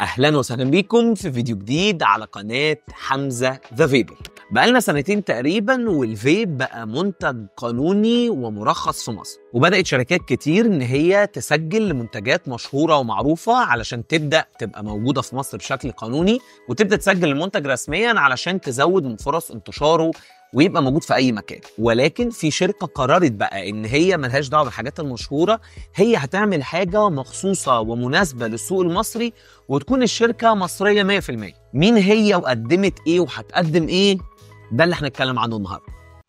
اهلا وسهلا بيكم في فيديو جديد على قناه حمزه ذا فيبر بقالنا سنتين تقريبا والفيب بقى منتج قانوني ومرخص في مصر وبدات شركات كتير ان هي تسجل لمنتجات مشهوره ومعروفه علشان تبدا تبقى موجوده في مصر بشكل قانوني وتبدا تسجل المنتج رسميا علشان تزود من فرص انتشاره ويبقى موجود في اي مكان ولكن في شركه قررت بقى ان هي ملهاش دعوه بالحاجات المشهوره هي هتعمل حاجه مخصوصه ومناسبه للسوق المصري وتكون الشركه مصريه 100% مين هي وقدمت ايه وهتقدم ايه ده اللي هنتكلم عنه النهارده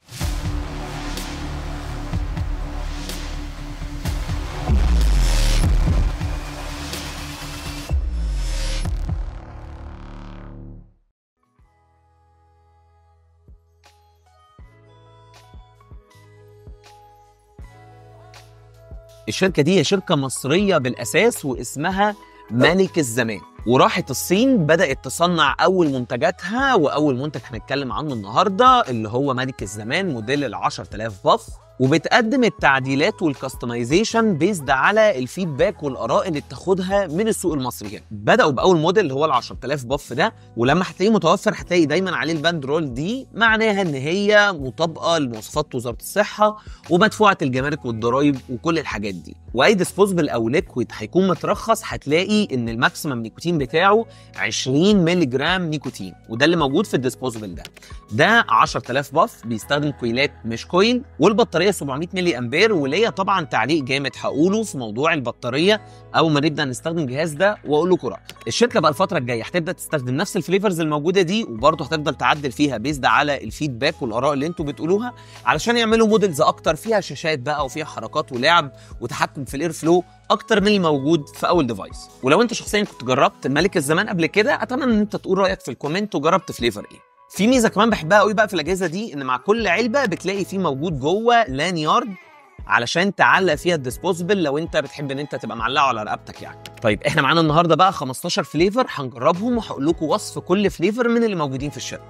الشركه دي هي شركه مصريه بالاساس واسمها ملك الزمان وراحت الصين بدات تصنع اول منتجاتها واول منتج هنتكلم عنه النهارده اللي هو ملك الزمان موديل ال 10000 باف وبتقدم التعديلات والكستمايزيشن بيزد على الفيدباك والاراء اللي بتاخدها من السوق المصري هنا بداوا باول موديل اللي هو ال 10000 باف ده ولما هتلاقيه متوفر هتلاقي دايما عليه الباند رول دي معناها ان هي مطابقه لمواصفات وزاره الصحه ومدفوعه الجمارك والضرايب وكل الحاجات دي واي ديسبوزبل او ليكويد هيكون مترخص هتلاقي ان الماكسيمم نيكوتين بتاعه 20 مللي جرام نيكوتين وده اللي موجود في الديسبوزبل ده ده 10000 باف بيستخدم كويلات مش كويل والبطاريه 700 ملي امبير وليا طبعا تعليق جامد هقوله في موضوع البطاريه اول ما نبدا نستخدم الجهاز ده واقول لكم رايي الشركه بقى الفتره الجايه هتبدا تستخدم نفس الفليفرز الموجوده دي وبرضه هتفضل تعدل فيها بيزد على الفيدباك والاراء اللي انتوا بتقولوها علشان يعملوا موديلز اكتر فيها شاشات بقى وفيها حركات ولعب وتحكم في الاير فلو اكتر من الموجود في اول ديفايس ولو انت شخصيا كنت جربت ملك الزمان قبل كده اتمنى ان انت تقول رايك في الكومنت وجربت فليفر ايه في ميزه كمان بحبها قوي بقى في الاجهزه دي ان مع كل علبه بتلاقي في موجود جوه لانيارد علشان تعلق فيها الديسبوزبل لو انت بتحب ان انت تبقى معلقه على رقبتك يعني طيب احنا معانا النهارده بقى 15 فليفر هنجربهم وهقول لكم وصف كل فليفر من اللي موجودين في الشركه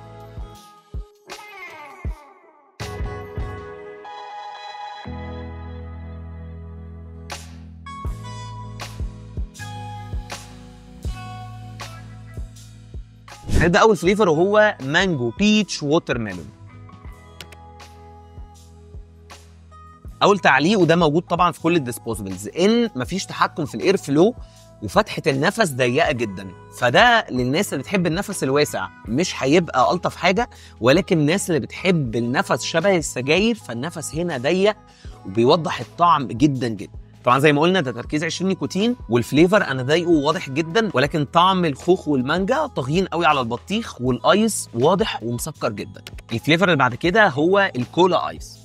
هنبدا اول فليفر وهو مانجو بيتش ووتر ميلون اول تعليق وده موجود طبعا في كل الديسبوزبلز ان مفيش تحكم في الاير فلو وفتحه النفس ضيقه جدا فده للناس اللي بتحب النفس الواسع مش هيبقى الطف حاجه ولكن الناس اللي بتحب النفس شبه السجاير فالنفس هنا ضيق وبيوضح الطعم جدا جدا طبعا زي ما قلنا ده تركيز 20 نيكوتين والفليفر انا ضايقه واضح جدا ولكن طعم الخوخ والمانجا طاغيين قوي على البطيخ والايس واضح ومسكر جدا الفليفر اللي بعد كده هو الكولا ايس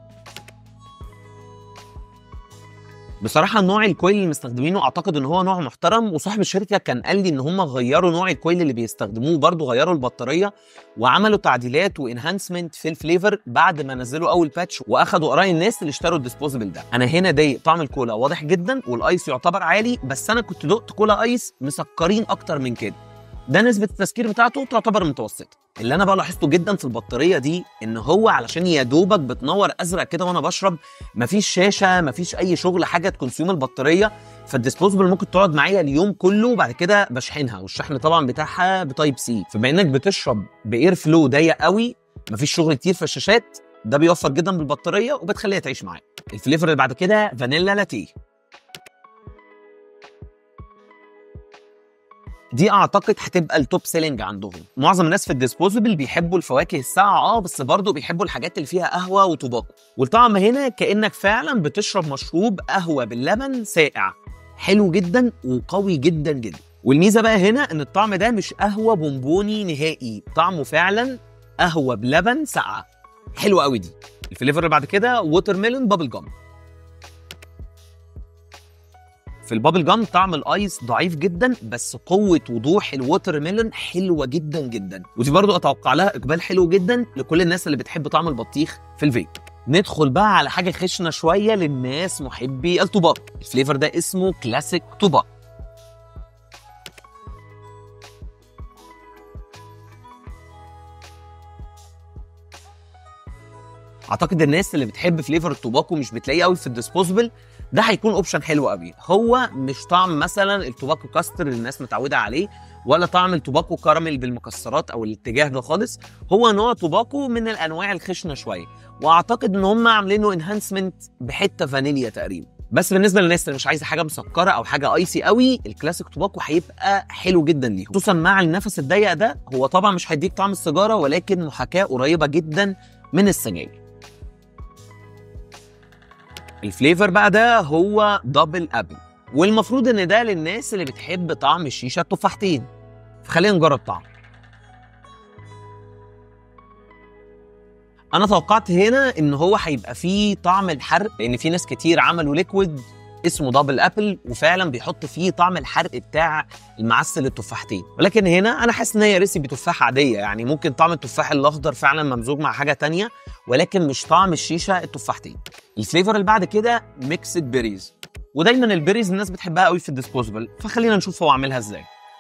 بصراحة نوع الكويل اللي مستخدمينه اعتقد ان هو نوع محترم وصاحب الشركة كان قال لي ان هم غيروا نوع الكويل اللي بيستخدموه برضه غيروا البطارية وعملوا تعديلات وانهانسمنت في الفليفر بعد ما نزلوا اول باتش واخدوا اراء الناس اللي اشتروا الديسبوزبل ده انا هنا ضايق طعم الكولا واضح جدا والايس يعتبر عالي بس انا كنت دقت كولا ايس مسكرين اكتر من كده ده نسبة التسكير بتاعته تعتبر متوسطة اللي انا بقى لاحظته جدا في البطاريه دي ان هو علشان يا دوبك بتنور ازرق كده وانا بشرب مفيش شاشه مفيش اي شغل حاجه تكونسيوم البطاريه فالديسبوزبل ممكن تقعد معايا اليوم كله وبعد كده بشحنها والشحن طبعا بتاعها بتايب سي فبما انك بتشرب باير فلو ضيق قوي مفيش شغل كتير في الشاشات ده بيوفر جدا بالبطاريه وبتخليها تعيش معاك الفليفر اللي بعد كده فانيلا لاتيه دي اعتقد هتبقى التوب سيلينج عندهم معظم الناس في الديسبوزبل بيحبوا الفواكه الساقعه اه بس برضه بيحبوا الحاجات اللي فيها قهوه وطباق والطعم هنا كانك فعلا بتشرب مشروب قهوه باللبن ساقع حلو جدا وقوي جدا جدا والميزه بقى هنا ان الطعم ده مش قهوه بونبوني نهائي طعمه فعلا قهوه بلبن ساقعه حلوه قوي دي الفليفر اللي بعد كده ووتر ميلون بابل جام في البابل جام طعم الايس ضعيف جدا بس قوه وضوح الووتر ميلون حلوه جدا جدا ودي برضو اتوقع لها اقبال حلو جدا لكل الناس اللي بتحب طعم البطيخ في الفيب ندخل بقى على حاجه خشنه شويه للناس محبي الطباق الفليفر ده اسمه كلاسيك طباق اعتقد الناس اللي بتحب فليفر التوباكو مش بتلاقيه قوي في الديسبوزبل ده هيكون اوبشن حلو قوي هو مش طعم مثلا التوباكو كاستر اللي الناس متعوده عليه ولا طعم التوباكو كراميل بالمكسرات او الاتجاه ده خالص هو نوع توباكو من الانواع الخشنه شويه واعتقد ان هم عاملينه انهانسمنت بحته فانيليا تقريبا بس بالنسبه للناس اللي مش عايزه حاجه مسكره او حاجه ايسي قوي الكلاسيك توباكو هيبقى حلو جدا ليهم خصوصا مع النفس الضيق ده هو طبعا مش هيديك طعم السيجاره ولكن محاكاه قريبه جدا من السجاير الفليفر بقى ده هو دبل ابل والمفروض ان ده للناس اللي بتحب طعم الشيشه التفاحتين فخلينا نجرب طعم انا توقعت هنا ان هو هيبقى فيه طعم الحرق لان في ناس كتير عملوا ليكويد اسمه دبل ابل وفعلا بيحط فيه طعم الحرق بتاع المعسل التفاحتين ولكن هنا انا حاسس ان هي ريسيبي تفاح عاديه يعني ممكن طعم التفاح الاخضر فعلا ممزوج مع حاجه تانية ولكن مش طعم الشيشه التفاحتين الفليفر اللي بعد كده ميكسد بيريز ودايما البيريز الناس بتحبها قوي في الديسبوزبل فخلينا نشوف هو عاملها ازاي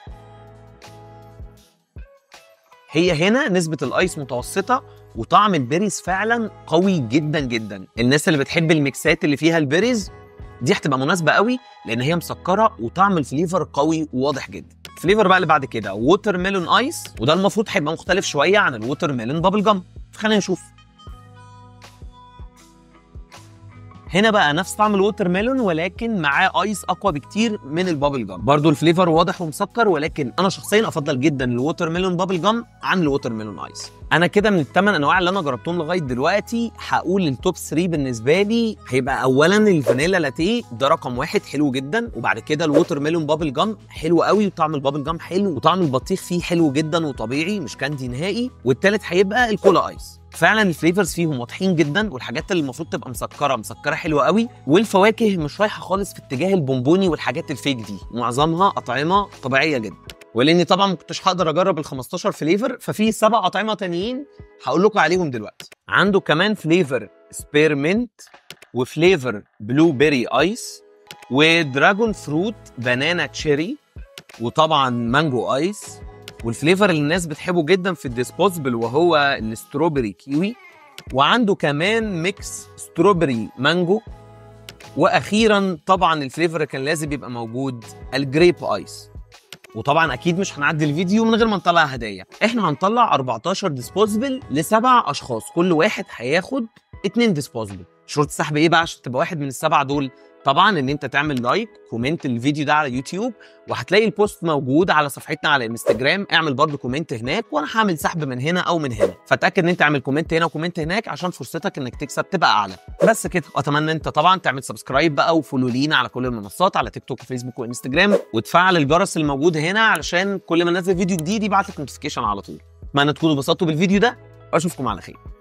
هي هنا نسبة الايس متوسطة وطعم البيريز فعلا قوي جدا جدا الناس اللي بتحب الميكسات اللي فيها البيريز دي هتبقى مناسبة قوي لان هي مسكرة وطعم الفليفر قوي وواضح جدا الفليفر بقى اللي بعد كده ووتر ميلون ايس وده المفروض هيبقى مختلف شوية عن الووتر ميلون بابل جام فخلينا نشوف هنا بقى نفس طعم الووتر ميلون ولكن معاه ايس اقوى بكتير من البابل جام برضو الفليفر واضح ومسكر ولكن انا شخصيا افضل جدا الووتر ميلون بابل جام عن الووتر ميلون ايس انا كده من الثمان انواع اللي انا جربتهم لغايه دلوقتي هقول التوب 3 بالنسبه لي هيبقى اولا الفانيلا لاتيه ده رقم واحد حلو جدا وبعد كده الووتر ميلون بابل جام حلو قوي وطعم البابل جام حلو وطعم البطيخ فيه حلو جدا وطبيعي مش كاندي نهائي والتالت هيبقى الكولا ايس فعلا الفليفرز فيهم واضحين جدا والحاجات اللي المفروض تبقى مسكره مسكره حلوه قوي والفواكه مش رايحه خالص في اتجاه البونبوني والحاجات الفيك دي معظمها اطعمه طبيعيه جدا ولاني طبعا ما كنتش هقدر اجرب ال 15 فليفر ففي سبع اطعمه تانيين هقول لكم عليهم دلوقتي عنده كمان فليفر سبيرمنت وفليفر بلو بيري ايس ودراجون فروت بنانا تشيري وطبعا مانجو ايس والفليفر اللي الناس بتحبه جدا في الديسبوزبل وهو الستروبري كيوي وعنده كمان ميكس ستروبري مانجو واخيرا طبعا الفليفر اللي كان لازم يبقى موجود الجريب ايس وطبعا اكيد مش هنعدي الفيديو من غير ما نطلع هدايا احنا هنطلع 14 ديسبوزبل لسبع اشخاص كل واحد هياخد اتنين ديسبوزبل شروط السحب ايه بقى عشان تبقى واحد من السبعه دول طبعا ان انت تعمل لايك كومنت الفيديو ده على يوتيوب وهتلاقي البوست موجود على صفحتنا على انستجرام اعمل برضو كومنت هناك وانا هعمل سحب من هنا او من هنا فتاكد ان انت تعمل كومنت هنا وكومنت هناك عشان فرصتك انك تكسب تبقى اعلى بس كده واتمنى انت طبعا تعمل سبسكرايب بقى وفولو لينا على كل المنصات على تيك توك وفيسبوك وانستجرام وتفعل الجرس اللي موجود هنا علشان كل ما ننزل فيديو جديد يبعت لك نوتيفيكيشن على طول اتمنى تكونوا اتبسطتوا بالفيديو ده واشوفكم على خير